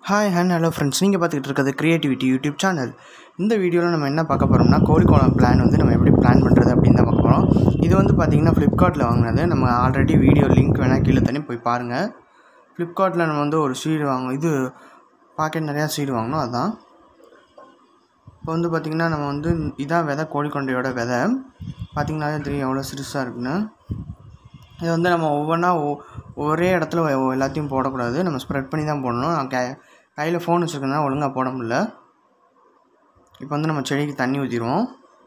hi hand hello friends நீங்கள் பார்த்துக்கிட்டு இருக்கிறது க்ரியேட்டிவிட்டி யூடியூப் சேனல் இந்த வீடியோவில் நம்ம என்ன பார்க்க போகிறோம்னா கோழிக்கோளம் பிளான் வந்து நம்ம எப்படி பிளான் பண்ணுறது அப்படின்னு தான் பார்க்க போகிறோம் இது வந்து பார்த்திங்கன்னா ஃப்ளிப்கார்ட்டில் வாங்கினது நம்ம ஆல்ரெடி வீடியோ லிங்க் வேணால் கீழே தண்ணி போய் பாருங்கள் ஃப்ளிப்கார்ட்டில் நம்ம வந்து ஒரு சீடு வாங்கணும் இது பாக்கெட் நிறையா சீடு வாங்கினோம் அதான் இப்போ வந்து பார்த்திங்கன்னா நம்ம வந்து இதான் விதை கோழிக்கொண்டையோட விதை பார்த்திங்கனாலே தெரியும் எவ்வளோ சிறுசாக இருக்குன்னு இது வந்து நம்ம ஒவ்வொன்றா ஒ ஒரே இடத்துல ஒ- எல்லாத்தையும் போடக்கூடாது நம்ம ஸ்ப்ரெட் பண்ணி தான் போடணும் நான் கை கையில் ஃபோன் வச்சுருக்கேன்னா ஒழுங்காக போட முடியல இப்போ வந்து நம்ம செடிக்கு தண்ணி ஊற்றிடுவோம்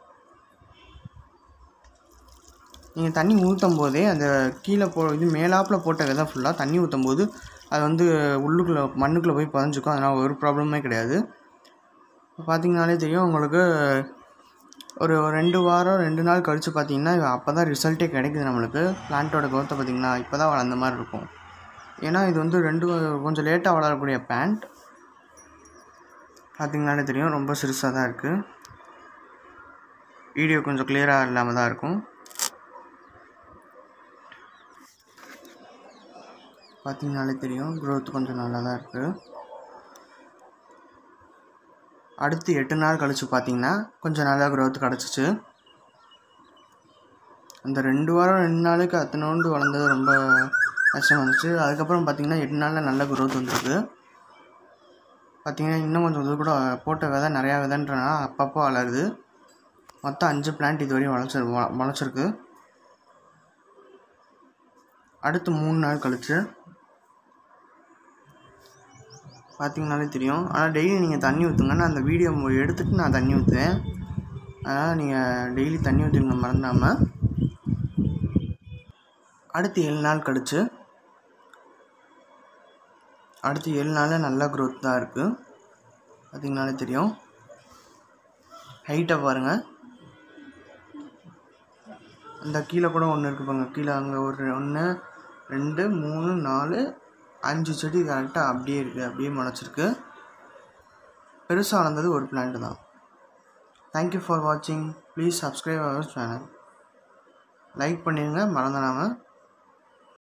நீங்கள் தண்ணி ஊற்றும் போதே அந்த கீழே போ இது மேலாப்பில் போட்ட விதை ஃபுல்லாக தண்ணி ஊற்றும் போது அது வந்து உள்ளுக்குள்ளே மண்ணுக்குள்ளே போய் புதஞ்சிக்கும் அதனால் ஒரு ப்ராப்ளமே கிடையாது இப்போ பார்த்தீங்கனாலே தெரியும் உங்களுக்கு ஒரு ரெண்டு வாரம் ரெண்டு நாள் கழித்து பார்த்தீங்கன்னா அப்போ தான் ரிசல்ட்டே கிடைக்குது நம்மளுக்கு பிளான்ட்டோட growth பார்த்தீங்கன்னா இப்போ தான் வளர்ந்த மாதிரி இருக்கும் ஏன்னா இது வந்து ரெண்டு கொஞ்சம் லேட்டாக வளரக்கூடிய பிளான்ட் பார்த்தீங்கனாலே தெரியும் ரொம்ப சிறுசாக தான் இருக்குது வீடியோ கொஞ்சம் கிளியராக இல்லாமல் தான் இருக்கும் பார்த்தீங்கனாலே தெரியும் growth கொஞ்சம் நல்லா தான் இருக்குது அடுத்து எட்டு நாள் கழித்து பார்த்தீங்கன்னா கொஞ்சம் நல்லா growth கிடச்சிச்சு அந்த ரெண்டு வாரம் ரெண்டு நாளுக்கு அத்தனோண்டு வளர்ந்தது ரொம்ப கஷ்டம் வந்துச்சு அதுக்கப்புறம் பார்த்தீங்கன்னா எட்டு நாளில் நல்ல growth வந்திருக்கு பார்த்தீங்கன்னா இன்னும் கொஞ்சம் இது கூட போட்ட விதை நிறையா விதைன்றனால அப்பப்போ வளருது மொத்தம் அஞ்சு பிளான்ட் இது வரையும் வளர்ச்சி வ- முளைச்சிருக்கு அடுத்து மூணு நாள் கழிச்சு பார்த்தீங்கனாலே தெரியும் ஆனால் டெய்லி நீங்கள் தண்ணி ஊற்றுங்க நான் அந்த வீடியோ எடுத்துட்டு நான் தண்ணி ஊற்றுவேன் அதனால் நீங்கள் டெய்லி தண்ணி ஊற்றிருங்க மறந்துடாமல் அடுத்து ஏழு நாள் கழிச்சு அடுத்து ஏழு நாளில் நல்ல growth தான் இருக்குது பார்த்தீங்கனாலே தெரியும் ஹைட்டாக பாருங்கள் அந்த கீழே கூட ஒன்று இருக்குது பாருங்க கீழே அங்கே ஒரு ஒன்று ரெண்டு மூணு நாலு அஞ்சு செடி கரெக்டாக அப்படியே இருக்குது அப்படியே முளைச்சிருக்கு பெருசாக வளர்ந்தது ஒரு பிளான்ட் தான் தேங்க்யூ ஃபார் வாட்சிங் please subscribe our channel like பண்ணிடுங்க மறந்துடாமல்